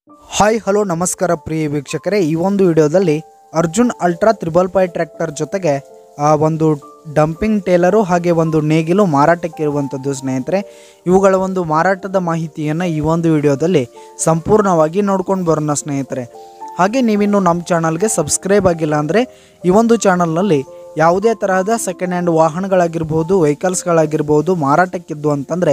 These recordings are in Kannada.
ಹಾಯ್ ಹಲೋ ನಮಸ್ಕಾರ ಪ್ರಿಯ ವೀಕ್ಷಕರೇ ಈ ಒಂದು ವಿಡಿಯೋದಲ್ಲಿ Arjun ultra triple five tractor ಜೊತೆಗೆ ಆ, ಒಂದು ಡಂಪಿಂಗ್ ಟೇಲರು ಹಾಗೆ ಒಂದು ನೇಗಿಲು ಮಾರಾಟಕ್ಕಿರುವಂಥದ್ದು ಸ್ನೇಹಿತರೆ ಇವುಗಳ ಒಂದು ಮಾರಾಟದ ಮಾಹಿತಿಯನ್ನು ಈ ಒಂದು ವಿಡಿಯೋದಲ್ಲಿ ಸಂಪೂರ್ಣವಾಗಿ ನೋಡ್ಕೊಂಡು ಬರೋಣ ಸ್ನೇಹಿತರೆ ಹಾಗೆ ನೀವಿನ್ನು ನಮ್ಮ ಚಾನಲ್ಗೆ ಸಬ್ಸ್ಕ್ರೈಬ್ ಆಗಿಲ್ಲ ಅಂದರೆ ಈ ಒಂದು ಚಾನಲ್ನಲ್ಲಿ ಯಾವುದೇ ತರಹದ ಸೆಕೆಂಡ್ ಹ್ಯಾಂಡ್ ವಾಹನಗಳಾಗಿರ್ಬೋದು ವೆಹಿಕಲ್ಸ್ಗಳಾಗಿರ್ಬೋದು ಮಾರಾಟಕ್ಕಿದ್ದು ಅಂತಂದರೆ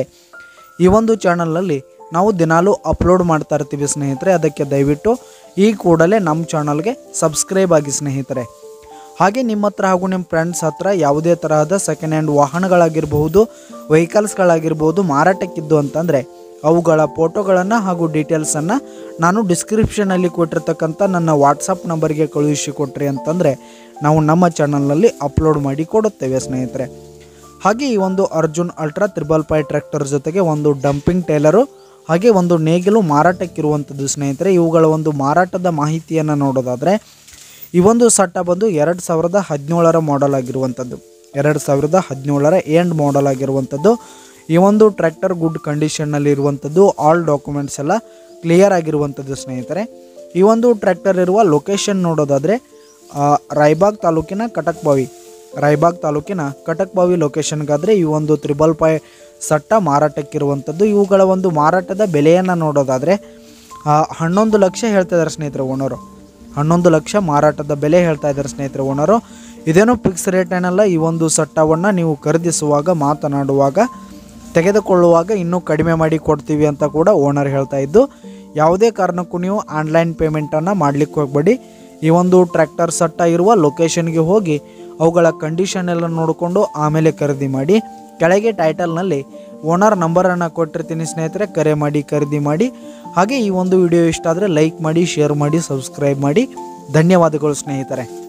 ಈ ಒಂದು ಚಾನಲ್ನಲ್ಲಿ ನಾವು ದಿನಾಲೂ ಅಪ್ಲೋಡ್ ಮಾಡ್ತಾ ಇರ್ತೀವಿ ಸ್ನೇಹಿತರೆ ಅದಕ್ಕೆ ದಯವಿಟ್ಟು ಈ ಕೂಡಲೇ ನಮ್ಮ ಚಾನಲ್ಗೆ ಸಬ್ಸ್ಕ್ರೈಬ್ ಆಗಿ ಸ್ನೇಹಿತರೆ ಹಾಗೆ ನಿಮ್ಮ ಹತ್ರ ಹಾಗೂ ನಿಮ್ಮ ಫ್ರೆಂಡ್ಸ್ ಹತ್ರ ಯಾವುದೇ ತರಹದ ಸೆಕೆಂಡ್ ಹ್ಯಾಂಡ್ ವಾಹನಗಳಾಗಿರ್ಬಹುದು ವೆಹಿಕಲ್ಸ್ಗಳಾಗಿರ್ಬೋದು ಮಾರಾಟಕ್ಕಿದ್ದು ಅಂತಂದರೆ ಅವುಗಳ ಫೋಟೋಗಳನ್ನು ಹಾಗೂ ಡೀಟೇಲ್ಸನ್ನು ನಾನು ಡಿಸ್ಕ್ರಿಪ್ಷನಲ್ಲಿ ಕೊಟ್ಟಿರ್ತಕ್ಕಂಥ ನನ್ನ ವಾಟ್ಸಪ್ ನಂಬರ್ಗೆ ಕಳುಹಿಸಿ ಕೊಟ್ರಿ ಅಂತಂದರೆ ನಾವು ನಮ್ಮ ಚಾನಲ್ನಲ್ಲಿ ಅಪ್ಲೋಡ್ ಮಾಡಿ ಕೊಡುತ್ತೇವೆ ಸ್ನೇಹಿತರೆ ಹಾಗೆ ಈ ಒಂದು Arjun ultra triple five tractor ಜೊತೆಗೆ ಒಂದು ಡಂಪಿಂಗ್ ಟೇಲರು ಹಾಗೆ ಒಂದು ನೇಗಿಲು ಮಾರಾಟಕ್ಕಿರುವಂಥದ್ದು ಸ್ನೇಹಿತರೆ ಇವುಗಳ ಒಂದು ಮಾರಾಟದ ಮಾಹಿತಿಯನ್ನು ನೋಡೋದಾದರೆ ಈ ಒಂದು ಸಟ್ಟ ಬಂದು ಎರಡು ಸಾವಿರದ ಹದಿನೇಳರ ಮಾಡೆಲ್ ಆಗಿರುವಂಥದ್ದು ಎರಡು ಸಾವಿರದ ಹದಿನೇಳರ ಎಂಡ್ ಮಾಡೆಲ್ ಆಗಿರುವಂಥದ್ದು ಈ ಒಂದು ಟ್ರ್ಯಾಕ್ಟರ್ ಗುಡ್ ಕಂಡೀಷನ್ನಲ್ಲಿ ಇರುವಂಥದ್ದು ಆಲ್ ಡಾಕ್ಯುಮೆಂಟ್ಸ್ ಎಲ್ಲ ಕ್ಲಿಯರ್ ಆಗಿರುವಂಥದ್ದು ಸ್ನೇಹಿತರೆ ಈ ಒಂದು ಟ್ರ್ಯಾಕ್ಟರ್ ಇರುವ ಲೊಕೇಶನ್ ನೋಡೋದಾದರೆ ಆ, ರಾಯಬಾಗ್ ತಾಲೂಕಿನ ಕಟಕ್ಬಾವಿ ರಾಯಬಾಗ್ ತಾಲೂಕಿನ ಕಟಕ್ಬಾವಿ ಲೊಕೇಶನ್ಗಾದರೆ ಈ ಒಂದು ತ್ರಿಬಲ್ ಫೈ ಸಟ್ಟ ಮಾರಾಟಕ್ಕಿರುವಂಥದ್ದು ಇವುಗಳ ಒಂದು ಮಾರಾಟದ ಬೆಲೆಯನ್ನು ನೋಡೋದಾದರೆ ಆ, ಹನ್ನೊಂದು ಲಕ್ಷ ಹೇಳ್ತಾ ಇದ್ದಾರೆ ಸ್ನೇಹಿತರೆ ಓನರು ಹನ್ನೊಂದು ಲಕ್ಷ ಮಾರಾಟದ ಬೆಲೆ ಹೇಳ್ತಾ ಇದ್ದಾರೆ ಸ್ನೇಹಿತರೆ ಓನರು ಇದೇನೋ ಫಿಕ್ಸ್ ರೇಟ್ ಏನಲ್ಲ ಈ ಒಂದು ಸಟ್ಟವನ್ನು ನೀವು ಖರೀದಿಸುವಾಗ ಮಾತನಾಡುವಾಗ ತೆಗೆದುಕೊಳ್ಳುವಾಗ ಇನ್ನೂ ಕಡಿಮೆ ಮಾಡಿ ಕೊಡ್ತೀವಿ ಅಂತ ಕೂಡ ಓನರ್ ಹೇಳ್ತಾ ಇದ್ದು ಯಾವುದೇ ಕಾರಣಕ್ಕೂ ನೀವು ಆನ್ಲೈನ್ ಪೇಮೆಂಟನ್ನು ಮಾಡಲಿಕ್ಕೆ ಹೋಗಬೇಡಿ ಈ ಒಂದು ಟ್ರ್ಯಾಕ್ಟರ್ ಸಟ್ಟ ಇರುವ ಲೊಕೇಶನ್ಗೆ ಹೋಗಿ ಅವುಗಳ ಕಂಡೀಷನ್ ಎಲ್ಲ ನೋಡಿಕೊಂಡು ಆಮೇಲೆ ಖರೀದಿ ಮಾಡಿ ಕೆಳಗೆ ಟೈಟಲ್ನಲ್ಲಿ ಓನರ್ ನಂಬರನ್ನು ಕೊಟ್ಟಿರ್ತೀನಿ ಸ್ನೇಹಿತರೆ ಕರೆ ಮಾಡಿ ಖರೀದಿ ಮಾಡಿ ಹಾಗೆ ಈ ಒಂದು ವಿಡಿಯೋ ಇಷ್ಟ ಆದರೆ ಲೈಕ್ ಮಾಡಿ ಶೇರ್ ಮಾಡಿ ಸಬ್ಸ್ಕ್ರೈಬ್ ಮಾಡಿ ಧನ್ಯವಾದಗಳು ಸ್ನೇಹಿತರೆ